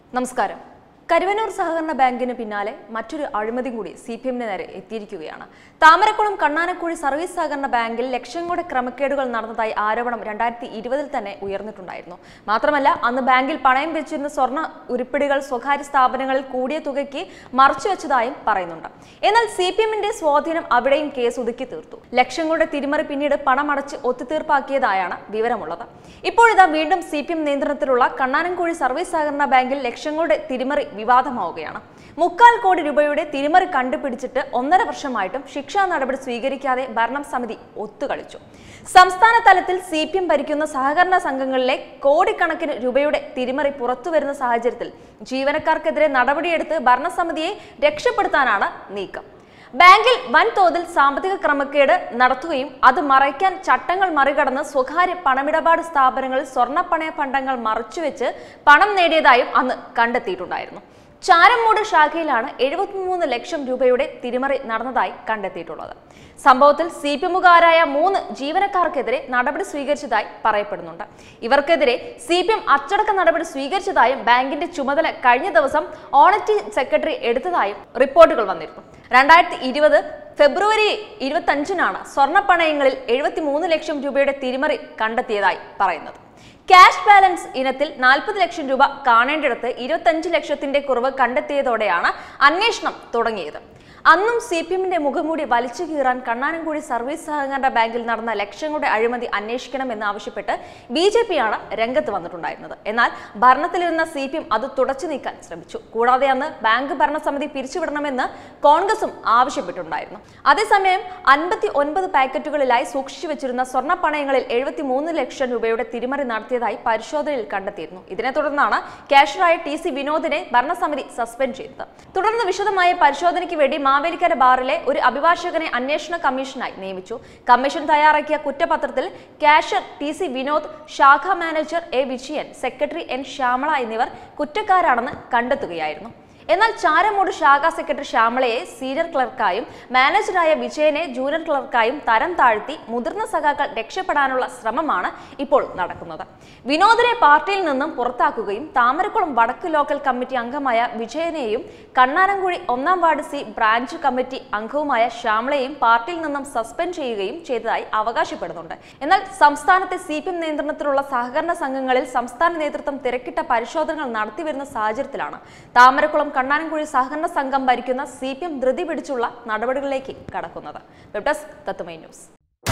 നമസ്കാരം കരുവന്നൂർ സഹകരണ ബാങ്കിന് പിന്നാലെ മറ്റൊരു അഴിമതി കൂടി സി പി എമ്മിന് നേരെ എത്തിയിരിക്കുകയാണ് താമരക്കുളം കണ്ണാനക്കുഴി സർവീസ് സഹകരണ ബാങ്കിൽ ലക്ഷങ്ങളുടെ ക്രമക്കേടുകൾ നടന്നതായി ആരോപണം രണ്ടായിരത്തി ഇരുപതിൽ തന്നെ ഉയർന്നിട്ടുണ്ടായിരുന്നു മാത്രമല്ല അന്ന് ബാങ്കിൽ പണയം വെച്ചിരുന്ന സ്വർണ്ണ ഉരുപ്പിടികൾ സ്വകാര്യ സ്ഥാപനങ്ങളിൽ കൂടിയ തുകയ്ക്ക് മറച്ചുവെച്ചതായും പറയുന്നുണ്ട് എന്നാൽ സി പി എമ്മിന്റെ സ്വാധീനം അവിടെയും കേസ് ഒതുക്കി തീർത്തു ലക്ഷങ്ങളുടെ തിരിമറി പിന്നീട് പണമടച്ച് ഒത്തുതീർപ്പാക്കിയതായാണ് വിവരമുള്ളത് ഇപ്പോഴിതാ വീണ്ടും സി പി എം നിയന്ത്രണത്തിലുള്ള കണ്ണാനംകുഴി സർവീസ് സഹകരണ ബാങ്കിൽ ലക്ഷങ്ങളുടെ തിരിമറി വിവാദമാവുകയാണ് മുക്കാൽ കോടി രൂപയുടെ തിരിമറി കണ്ടുപിടിച്ചിട്ട് ഒന്നര വർഷമായിട്ടും ശിക്ഷാ നടപടി സ്വീകരിക്കാതെ ഭരണം സമിതി ഒത്തുകളിച്ചു സംസ്ഥാന തലത്തിൽ സി പി എം ഭരിക്കുന്ന സഹകരണ സംഘങ്ങളിലെ കോടിക്കണക്കിന് രൂപയുടെ തിരിമറി പുറത്തുവരുന്ന സാഹചര്യത്തിൽ ജീവനക്കാർക്കെതിരെ നടപടിയെടുത്ത് ഭരണസമിതിയെ രക്ഷപ്പെടുത്താനാണ് നീക്കം ബാങ്കിൽ വൻതോതിൽ സാമ്പത്തിക ക്രമക്കേട് നടത്തുകയും അത് മറയ്ക്കാൻ ചട്ടങ്ങൾ മറികടന്ന് സ്വകാര്യ പണമിടപാട് സ്ഥാപനങ്ങളിൽ സ്വർണ്ണപ്പണയ ഫണ്ടങ്ങൾ മറച്ചുവെച്ച് പണം നേടിയതായും അന്ന് കണ്ടെത്തിയിട്ടുണ്ടായിരുന്നു ചാരമ്മൂട് ശാഖയിലാണ് എഴുപത്തിമൂന്ന് ലക്ഷം രൂപയുടെ തിരിമറി നടന്നതായി കണ്ടെത്തിയിട്ടുള്ളത് സംഭവത്തിൽ സി പി എമ്മുകാരായ മൂന്ന് ജീവനക്കാർക്കെതിരെ നടപടി സ്വീകരിച്ചതായി പറയപ്പെടുന്നുണ്ട് ഇവർക്കെതിരെ സി പി എം അച്ചടക്ക നടപടി സ്വീകരിച്ചതായും ബാങ്കിന്റെ ചുമതല കഴിഞ്ഞ ദിവസം ഓണറ്റിംഗ് സെക്രട്ടറി എടുത്തതായും റിപ്പോർട്ടുകൾ വന്നിരുന്നു രണ്ടായിരത്തി ഇരുപത് ഫെബ്രുവരി ഇരുപത്തി അഞ്ചിനാണ് സ്വർണ്ണപ്പണയങ്ങളിൽ എഴുപത്തിമൂന്ന് ലക്ഷം രൂപയുടെ തിരിമറി കണ്ടെത്തിയതായി പറയുന്നത് ക്യാഷ് ബാലൻസ് ഇനത്തിൽ നാൽപ്പത് ലക്ഷം രൂപ കാണേണ്ടിടത്ത് ഇരുപത്തഞ്ച് ലക്ഷത്തിന്റെ കുറവ് കണ്ടെത്തിയതോടെയാണ് അന്വേഷണം തുടങ്ങിയത് അന്നും സി പി എമ്മിന്റെ മുഖംമൂടി വലിച്ചു കീറാൻ കണ്ണാനംകുഴി സർവീസ് സഹകരണ ബാങ്കിൽ നടന്ന ലക്ഷങ്ങളുടെ അഴിമതി അന്വേഷിക്കണമെന്ന് ആവശ്യപ്പെട്ട് ബി ജെ പിയാണ് രംഗത്ത് വന്നിട്ടുണ്ടായിരുന്നത് എന്നാൽ ഭരണത്തിലിരുന്ന സി പി എം അത് തുടച്ചു നീക്കാൻ ശ്രമിച്ചു കൂടാതെ അന്ന് ബാങ്ക് ഭരണസമിതി പിരിച്ചുവിടണമെന്ന് കോൺഗ്രസും ആവശ്യപ്പെട്ടിട്ടുണ്ടായിരുന്നു അതേസമയം അൻപത്തി ഒൻപത് പാക്കറ്റുകളിലായി സൂക്ഷിച്ചു വെച്ചിരുന്ന സ്വർണ്ണ പണയങ്ങളിൽ എഴുപത്തി മൂന്ന് ലക്ഷം രൂപയുടെ തിരിമറി നടത്തിയതായി പരിശോധനയിൽ കണ്ടെത്തിയിരുന്നു ഇതിനെ തുടർന്നാണ് ക്യാഷറായ ടി സി വിനോദിനെ ഭരണസമിതി സസ്പെൻഡ് ചെയ്തത് തുടർന്ന് വിശദമായ പരിശോധനയ്ക്ക് വേണ്ടി മാവേലിക്കര ബാറിലെ ഒരു അഭിഭാഷകനെ അന്വേഷണ കമ്മീഷനായി നിയമിച്ചു കമ്മീഷൻ തയ്യാറാക്കിയ കുറ്റപത്രത്തിൽ ക്യാഷർ ടി സി വിനോദ് ശാഖ manager A Vijayan secretary N Shyamala എന്നിവർ കുറ്റക്കാരാണെന്ന് കണ്ടെത്തുകയായിരുന്നു എന്നാൽ ചാരമൂട് ശാഖാ സെക്രട്ടറി ശ്യാമളയെ സീനിയർ ക്ലർക്കായും മാനേജറായ വിജയനെ ജൂനിയർ ക്ലർക്കായും തരം താഴ്ത്തി മുതിർന്ന സഖാക്കൾ രക്ഷപ്പെടാനുള്ള ശ്രമമാണ് ഇപ്പോൾ നടക്കുന്നത് വിനോദിനെ പാർട്ടിയിൽ നിന്നും പുറത്താക്കുകയും താമരക്കുളം വടക്ക് ലോക്കൽ കമ്മിറ്റി അംഗമായ വിജയനെയും കണ്ണാരംകുഴി ഒന്നാം വാർഡ് സി ബ്രാഞ്ച് കമ്മിറ്റി അംഗവുമായ ശ്യാമളയെയും പാർട്ടിയിൽ നിന്നും സസ്പെൻഡ് ചെയ്യുകയും ചെയ്തതായി അവകാശപ്പെടുന്നുണ്ട് എന്നാൽ സംസ്ഥാനത്തെ സി പി എം നിയന്ത്രണത്തിലുള്ള സഹകരണ സംഘങ്ങളിൽ സംസ്ഥാന നേതൃത്വം തിരക്കിട്ട പരിശോധനകൾ നടത്തിവരുന്ന സാഹചര്യത്തിലാണ് താമരക്കുളം കണ്ണാനംകുഴി സഹകരണ സംഘം ഭരിക്കുന്ന സി പി എം ധൃതി പിടിച്ചുള്ള നടപടികളിലേക്ക് കടക്കുന്നത് web desk Tatwamayi news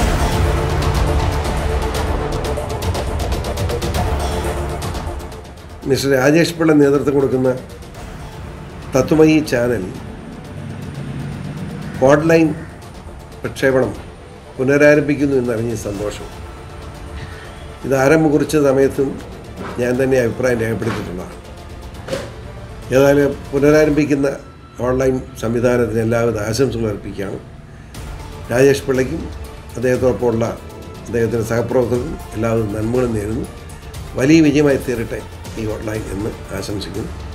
mister Rajesh Pillai നേതൃത്വം കൊടുക്കുന്ന തത്വമയി ചാനൽ ഓൺലൈൻ പ്രക്ഷേപണം പുനരാരംഭിക്കുന്നു എന്നറിഞ്ഞ സന്തോഷം ഇത് ആരംഭം കുറിച്ച സമയത്തും ഞാൻ തന്നെ അഭിപ്രായം രേഖപ്പെടുത്തിയിട്ടുള്ളതാണ് ഏതായാലും പുനരാരംഭിക്കുന്ന ഓൺലൈൻ സംവിധാനത്തിന് എല്ലാവിധ ആശംസകൾ അർപ്പിക്കുകയാണ് രാജേഷ് പിള്ളയ്ക്കും അദ്ദേഹത്തോടൊപ്പമുള്ള അദ്ദേഹത്തിൻ്റെ സഹപ്രവർത്തകർക്കും എല്ലാവിധ നന്മകളും നേരുന്നു വലിയ വിജയമായി തീരട്ടെ ഈ ഓൺലൈൻ എന്ന് ആശംസിക്കുന്നു